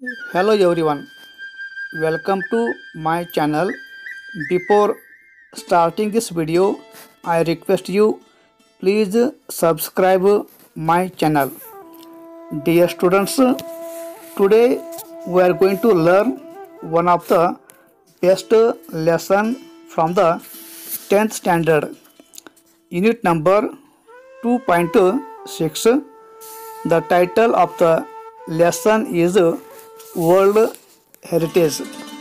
Hello everyone, welcome to my channel. Before starting this video, I request you please subscribe my channel. Dear students, today we are going to learn one of the best lesson from the 10th standard, unit number 2.6. The title of the lesson is World Heritage.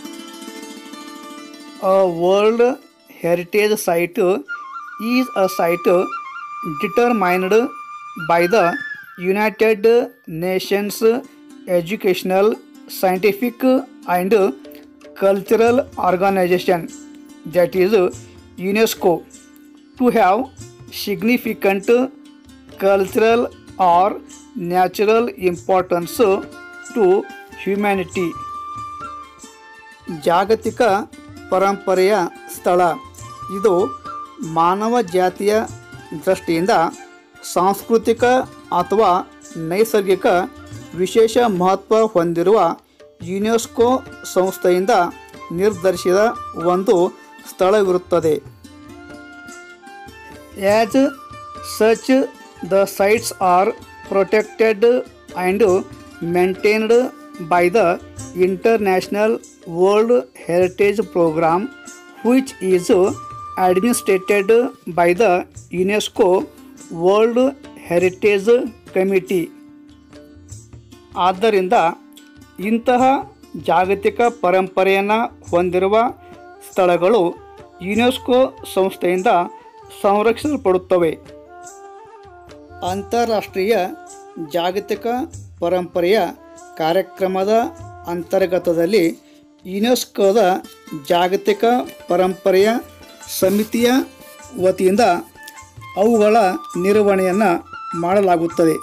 A World Heritage Site is a site determined by the United Nations Educational, Scientific and Cultural Organization, that is UNESCO, to have significant cultural or natural importance to humanity. ಜಾಗತಿಕ ಪರಂಪರೆಯ ಸ್ಥಳ ಇದು ಮಾನವ ಜಾತಿಯ ದೃಷ್ಟಿಯಿಂದ ಸಾಂಸ್ಕೃತಿಕ ಅಥವಾ ನೈಸರ್ಗಿಕ ವಿಶೇಷ ಮಹತ್ವ ಹೊಂದಿರುವ ಯುನೆಸ್ಕೋ ಸಂಸ್ಥೆಯಿಂದ ನಿರ್ಧರಿಸಿದ ಒಂದು ಸ್ಥಳವಿರುತ್ತದೆ as such the sites are protected and maintained by the international world heritage program which is administered by the UNESCO World Heritage Committee. ಆದ್ದರಿಂದ ಇಂತಹ ಜಾಗತಿಕ ಪರಂಪರೆಯನ್ನು ಹೊಂದಿರುವ ಸ್ಥಳಗಳು ಯುನೆಸ್ಕೋ ಸಂಸ್ಥೆಯಿಂದ ಸಂರಕ್ಷಿಸಲ್ಪಡುತ್ತವೆ ಅಂತಾರಾಷ್ಟ್ರೀಯ ಜಾಗತಿಕ ಪರಂಪರೆಯ ಕಾರ್ಯಕ್ರಮದ ಅಂತರ್ಗತದಲ್ಲಿ ಯುನೆಸ್ಕೋದ ಜಾಗತಿಕ ಪರಂಪರೆಯ ಸಮಿತಿಯ ವತಿಯಿಂದ ಅವುಗಳ ನಿರ್ವಹಣೆಯನ್ನು ಮಾಡಲಾಗುತ್ತದೆ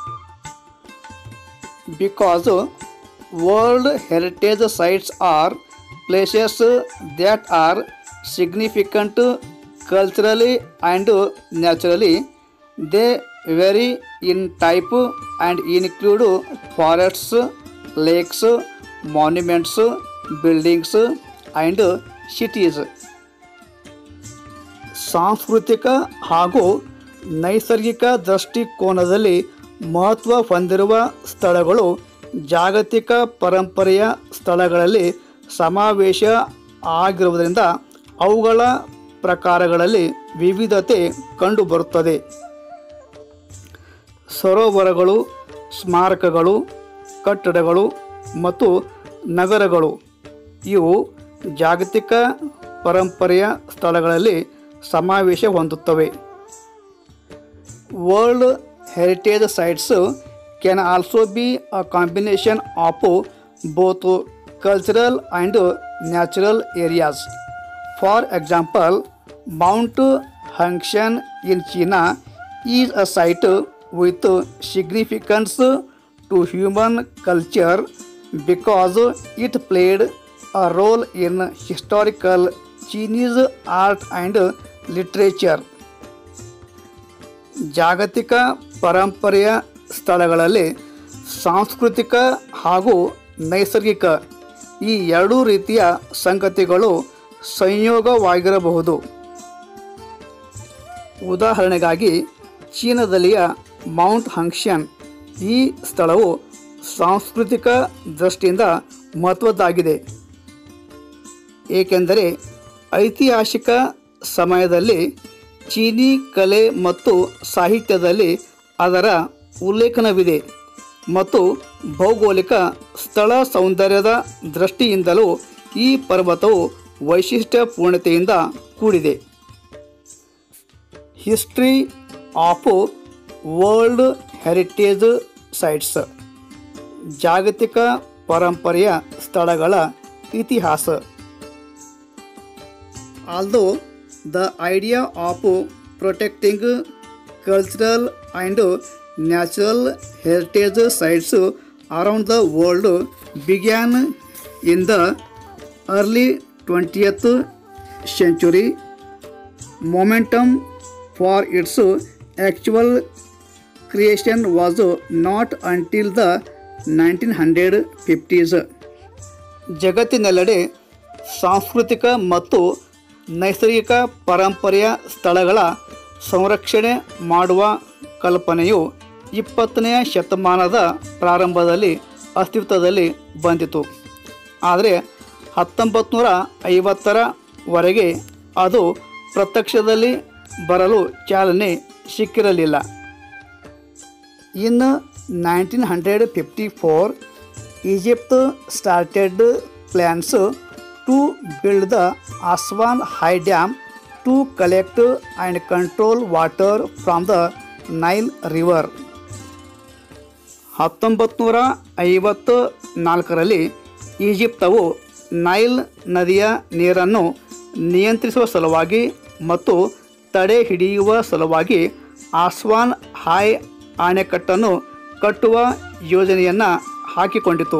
because world heritage sites are places that are significant culturally and naturally they vary in type and include forests lakes monuments buildings and cities ಸಾಂಸ್ಕೃತಿಕ ಹಾಗೂ ನೈಸರ್ಗಿಕ ದೃಷ್ಟಿಕೋನದಲ್ಲಿ ಮಹತ್ವ ಹೊಂದಿರುವ ಸ್ಥಳಗಳು ಜಾಗತಿಕ ಪರಂಪರೆಯ ಸ್ಥಳಗಳಲ್ಲಿ ಸಮಾವೇಶ ಆಗಿರುವುದರಿಂದ ಅವುಗಳ ಪ್ರಕಾರಗಳಲ್ಲಿ ವಿವಿಧತೆ ಕಂಡುಬರುತ್ತದೆ ಸರೋವರಗಳು ಸ್ಮಾರಕಗಳು ಕಟ್ಟಡಗಳು ಮತ್ತು ನಗರಗಳು ಇವು ಜಾಗತಿಕ ಪರಂಪರೆಯ ಸ್ಥಳಗಳಲ್ಲಿ ಸಮಾವೇಶ ಹೊಂದುತ್ತವೆ world heritage sites can also be a combination of both cultural and natural areas for example mount Huangshan in China is a site with significance to human culture because it played a role in historical Chinese art and literature. ಜಾಗತಿಕ ಪರಂಪರೆಯ ಸ್ಥಳಗಳಲ್ಲಿ ಸಾಂಸ್ಕೃತಿಕ ಹಾಗೂ ನೈಸರ್ಗಿಕ ಈ ಎರಡೂ ರೀತಿಯ ಸಂಗತಿಗಳು ಸಂಯೋಗವಾಗಿರಬಹುದು ಉದಾಹರಣೆಗಾಗಿ ಚೀನಾದಲ್ಲಿಯ ಮೌಂಟ್ ಹಂಕ್ಷನ್ ಈ ಸ್ಥಳವು ಸಾಂಸ್ಕೃತಿಕ ದೃಷ್ಟಿಯಿಂದ ಮಹತ್ವದ್ದಾಗಿದೆ ಏಕೆಂದರೆ ಐತಿಹಾಸಿಕ ಸಮಯದಲ್ಲಿ ಚೀನಿ ಕಲೆ ಮತ್ತು ಸಾಹಿತ್ಯದಲ್ಲಿ ಅದರ ಉಲ್ಲೇಖನವಿದೆ ಮತ್ತು ಭೌಗೋಳಿಕ ಸ್ಥಳ ಸೌಂದರ್ಯದ ದೃಷ್ಟಿಯಿಂದಲೂ ಈ ಪರ್ವತವು ವೈಶಿಷ್ಟ್ಯಪೂರ್ಣತೆಯಿಂದ ಕೂಡಿದೆ history of world heritage sites ಜಾಗತಿಕ ಪರಂಪರೆಯ ಸ್ಥಳಗಳ ಇತಿಹಾಸ although the idea of protecting cultural and natural heritage sites around the world began in the early twentieth century momentum for its actual creation was not until the nineteen hundred fifties ಜಗತ್ತಿನೆಲ್ಲೆಡೆ ಸಾಂಸ್ಕೃತಿಕ ಮತ್ತು ನೈಸರ್ಗಿಕ ಪರಂಪರೆಯ ಸ್ಥಳಗಳ ಸಂರಕ್ಷಣೆ ಮಾಡುವ ಕಲ್ಪನೆಯು ಇಪ್ಪತ್ತನೆಯ ಶತಮಾನದ ಪ್ರಾರಂಭದಲ್ಲಿ ಅಸ್ತಿತ್ವದಲ್ಲಿ ಬಂದಿತು ಆದರೆ ಹತ್ತೊಂಬತ್ತು ನೂರ ಐವತ್ತರವರೆಗೆ ಅದು ಪ್ರತ್ಯಕ್ಷದಲ್ಲಿ ಬರಲು ಚಾಲನೆ ಸಿಕ್ಕಿರಲಿಲ್ಲ in nineteen hundred fifty four Egypt started plans to build the Aswan high dam to collect and control water from the Nile river ಹತ್ತೊಂಬತ್ತು ನೂರ ಐವತ್ತು ನಾಲ್ಕರಲ್ಲಿ ಈಜಿಪ್ತವು ನೈಲ್ ನದಿಯ ನೀರನ್ನು ನಿಯಂತ್ರಿಸುವ ಸಲುವಾಗಿ ಮತ್ತು ತಡೆ ಹಿಡಿಯುವ ಸಲುವಾಗಿ ಆಸ್ವಾನ್ ಹೈ ಅಣೆಕಟ್ಟನ್ನು ಕಟ್ಟುವ ಯೋಜನೆಯನ್ನು ಹಾಕಿಕೊಂಡಿತು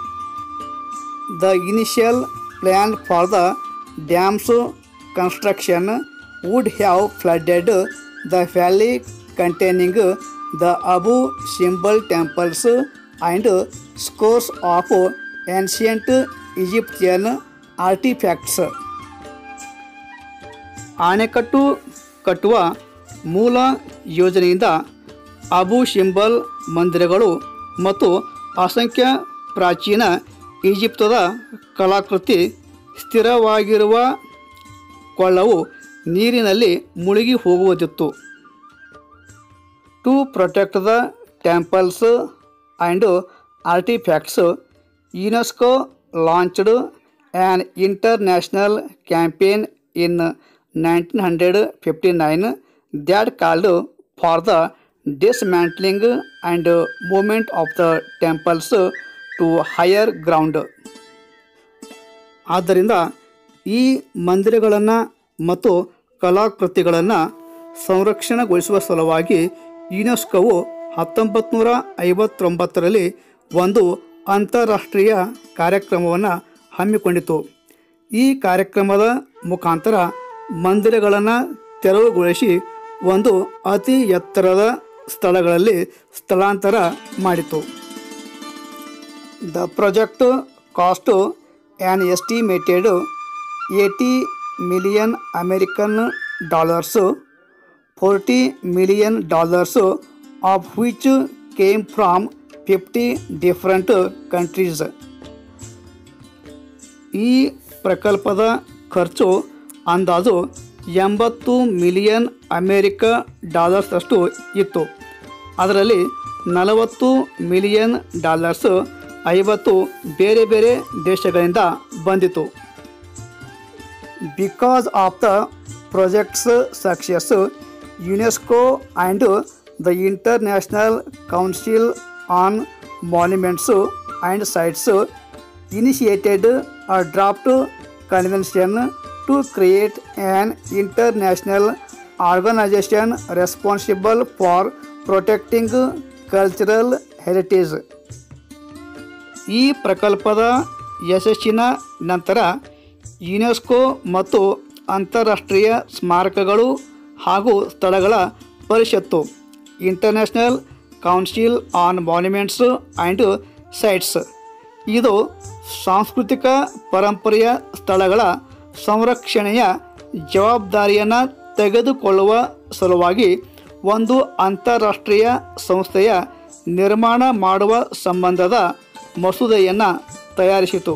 the initial plan for the dam's construction would have flooded the valley containing the Abu Simbel temples and scores of ancient Egyptian artifacts ಅಣೆಕಟ್ಟು ಕಟ್ಟುವ ಮೂಲ ಯೋಜನೆಯಿಂದ ಅಬು ಶಿಂಬಲ್ ಮಂದಿರಗಳು ಮತ್ತು ಅಸಂಖ್ಯ ಪ್ರಾಚೀನ ಈಜಿಪ್ತದ ಕಲಾಕೃತಿ ಸ್ಥಿರವಾಗಿರುವ ಕೊಳ್ಳವು ನೀರಿನಲ್ಲಿ ಮುಳುಗಿ ಹೋಗುವುದಿತ್ತು to protect the temples and artifacts UNESCO launched an international campaign in nineteen hundred fifty nine that called for the dismantling and movement of the temples to higher ground ಆದ್ದರಿಂದ ಈ ಮಂದಿರಗಳನ್ನು ಮತ್ತು ಕಲಾಕೃತಿಗಳನ್ನು ಸಂರಕ್ಷಣೆಗೊಳಿಸುವ ಸಲುವಾಗಿ ಯುನೆಸ್ಕೋವು ಹತ್ತೊಂಬತ್ತು ನೂರ ಐವತ್ತೊಂಬತ್ತರಲ್ಲಿ ಒಂದು ಅಂತಾರಾಷ್ಟ್ರೀಯ ಕಾರ್ಯಕ್ರಮವನ್ನು ಹಮ್ಮಿಕೊಂಡಿತು ಈ ಕಾರ್ಯಕ್ರಮದ ಮುಖಾಂತರ ಮಂದಿರಗಳನ್ನು ತೆರವುಗೊಳಿಸಿ ಒಂದು ಅತಿ ಎತ್ತರದ ಸ್ಥಳಗಳಲ್ಲಿ ಸ್ಥಳಾಂತರ ಮಾಡಿತು the project cost an estimated eighty million American dollars forty million dollars of which came from fifty different countries ಈ ಪ್ರಕಲ್ಪದ ಖರ್ಚು ಅಂದಾಜು ಎಂಬತ್ತು ಮಿಲಿಯನ್ ಅಮೇರಿಕ ಡಾಲರ್ಸಷ್ಟು ಇತ್ತು ಅದರಲ್ಲಿ ನಲವತ್ತು ಮಿಲಿಯನ್ ಡಾಲರ್ಸ್ ಐವತ್ತು ಬೇರೆ ಬೇರೆ ದೇಶಗಳಿಂದ ಬಂದಿತು because of the project's success UNESCO and the International Council on Monuments and Sites initiated a draft convention to create an international organization responsible for protecting cultural heritage. ಈ ಪ್ರಕಲ್ಪದ ಯಶಸ್ಸಿನ ನಂತರ ಯುನೆಸ್ಕೋ ಮತ್ತು ಅಂತಾರಾಷ್ಟ್ರೀಯ ಸ್ಮಾರಕಗಳು ಹಾಗೂ ಸ್ಥಳಗಳ ಪರಿಷತ್ತು International Council on Monuments and Sites ಇದು ಸಾಂಸ್ಕೃತಿಕ ಪರಂಪರೆಯ ಸ್ಥಳಗಳ ಸಂರಕ್ಷಣೆಯ ಜವಾಬ್ದಾರಿಯನ್ನು ತೆಗೆದುಕೊಳ್ಳುವ ಸಲುವಾಗಿ ಒಂದು ಅಂತಾರಾಷ್ಟ್ರೀಯ ಸಂಸ್ಥೆಯ ನಿರ್ಮಾಣ ಮಾಡುವ ಸಂಬಂಧದ ಮಸೂದೆಯನ್ನು ತಯಾರಿಸಿತು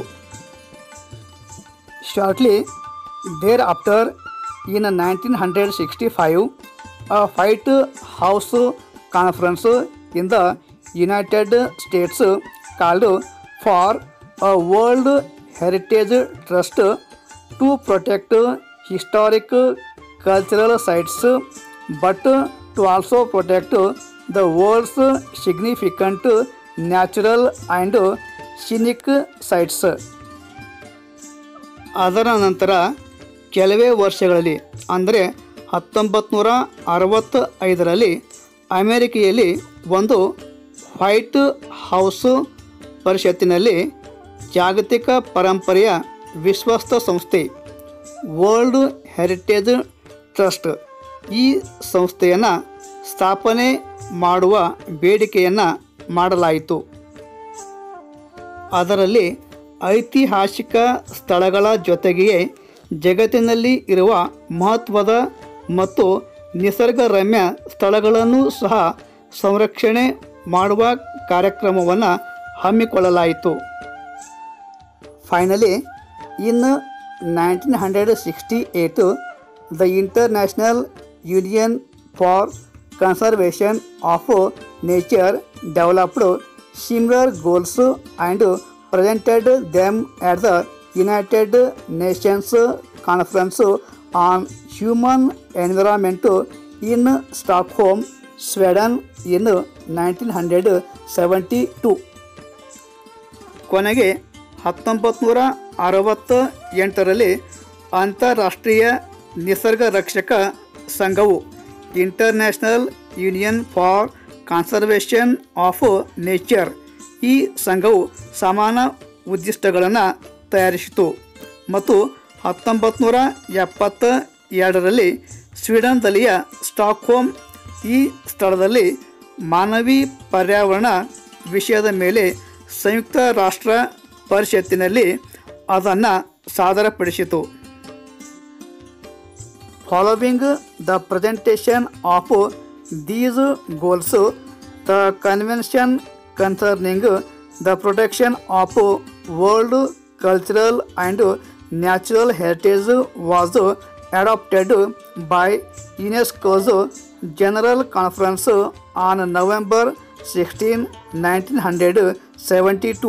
shortly thereafter in nineteen hundred sixty five a White House conference in the United States called for a World Heritage Trust to protect historic cultural sites but to also protect the world's significant natural and scenic sites ಅದರ ನಂತರ ಕೆಲವೇ ವರ್ಷಗಳಲ್ಲಿ ಅಂದರೆ ಹತ್ತೊಂಬತ್ತು ನೂರ ಅರವತ್ತ ಐದರಲ್ಲಿ ಅಮೆರಿಕೆಯಲ್ಲಿ ಒಂದು ವೈಟ್ ಹೌಸ್ ಪರಿಷತ್ತಿನಲ್ಲಿ ಜಾಗತಿಕ ಪರಂಪರೆಯ ವಿಶ್ವಸ್ತ ಸಂಸ್ಥೆ ವರ್ಲ್ಡ್ ಹೆರಿಟೇಜ್ ಟ್ರಸ್ಟ್ ಈ ಸಂಸ್ಥೆಯನ್ನು ಸ್ಥಾಪನೆ ಮಾಡುವ ಬೇಡಿಕೆಯನ್ನು ಮಾಡಲಾಯಿತು ಅದರಲ್ಲಿ ಐತಿಹಾಸಿಕ ಸ್ಥಳಗಳ ಜೊತೆಗೆಯೇ ಜಗತ್ತಿನಲ್ಲಿ ಇರುವ ಮಹತ್ವದ ಮತ್ತು ನಿಸರ್ಗರಮ್ಯ ಸ್ಥಳಗಳನ್ನು ಸಹ ಸಂರಕ್ಷಣೆ ಮಾಡುವ ಕಾರ್ಯಕ್ರಮವನ್ನು ಹಮ್ಮಿಕೊಳ್ಳಲಾಯಿತು finally in nineteen hundred sixty eight the International Union for Conservation of Nature developed similar goals and presented them at the United Nations Conference on Human Environment in Stockholm Sweden in nineteen hundred seventy two ಕೊನೆಗೆ ಹತ್ತೊಂಬತ್ತು ನೂರ ಅರವತ್ತ ಎಂಟರಲ್ಲಿ ಅಂತಾರಾಷ್ಟ್ರೀಯ ನಿಸರ್ಗ ರಕ್ಷಕ ಸಂಘವು International Union for Conservation of Nature ಈ ಸಂಘವು ಸಮಾನ ಉದ್ದಿಷ್ಟಗಳನ್ನು ತಯಾರಿಸಿತು ಮತ್ತು ಹತ್ತೊಂಬತ್ತು ನೂರ ಎಪ್ಪತ್ತ ಎರಡರಲ್ಲಿ ಸ್ವೀಡನ್ದಲ್ಲಿಯ ಸ್ಟಾಕ್ಹೋಮ್ ಈ ಸ್ಥಳದಲ್ಲಿ ಮಾನವಿ ಪರ್ಯಾವರಣ ವಿಷಯದ ಮೇಲೆ ಸಂಯುಕ್ತ ರಾಷ್ಟ್ರ ಪರಿಷತ್ತಿನಲ್ಲಿ ಅದನ್ನು ಸಾದರಪಡಿಸಿತು following the presentation of these goals the convention concerning the protection of world cultural and natural heritage was adopted by UNESCO's general conference on November sixteen nineteen hundred seventy two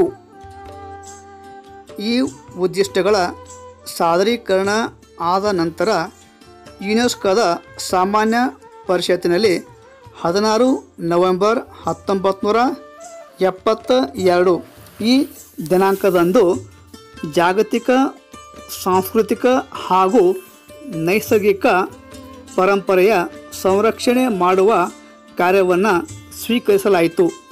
ಈ ಉದ್ದಿಷ್ಟಗಳ ಸಾದರೀಕರಣ ಆದ ನಂತರ ಯುನೆಸ್ಕೋದ ಸಾಮಾನ್ಯ ಪರಿಷತ್ತಿನಲ್ಲಿ ಹದಿನಾರು ನವೆಂಬರ್ ಹತ್ತೊಂಬತ್ತು ನೂರ ಎಪ್ಪತ್ತ ಎರಡು ಈ ದಿನಾಂಕದಂದು ಜಾಗತಿಕ ಸಾಂಸ್ಕೃತಿಕ ಹಾಗೂ ನೈಸರ್ಗಿಕ ಪರಂಪರೆಯ ಸಂರಕ್ಷಣೆ ಮಾಡುವ ಕಾರ್ಯವನ್ನು ಸ್ವೀಕರಿಸಲಾಯಿತು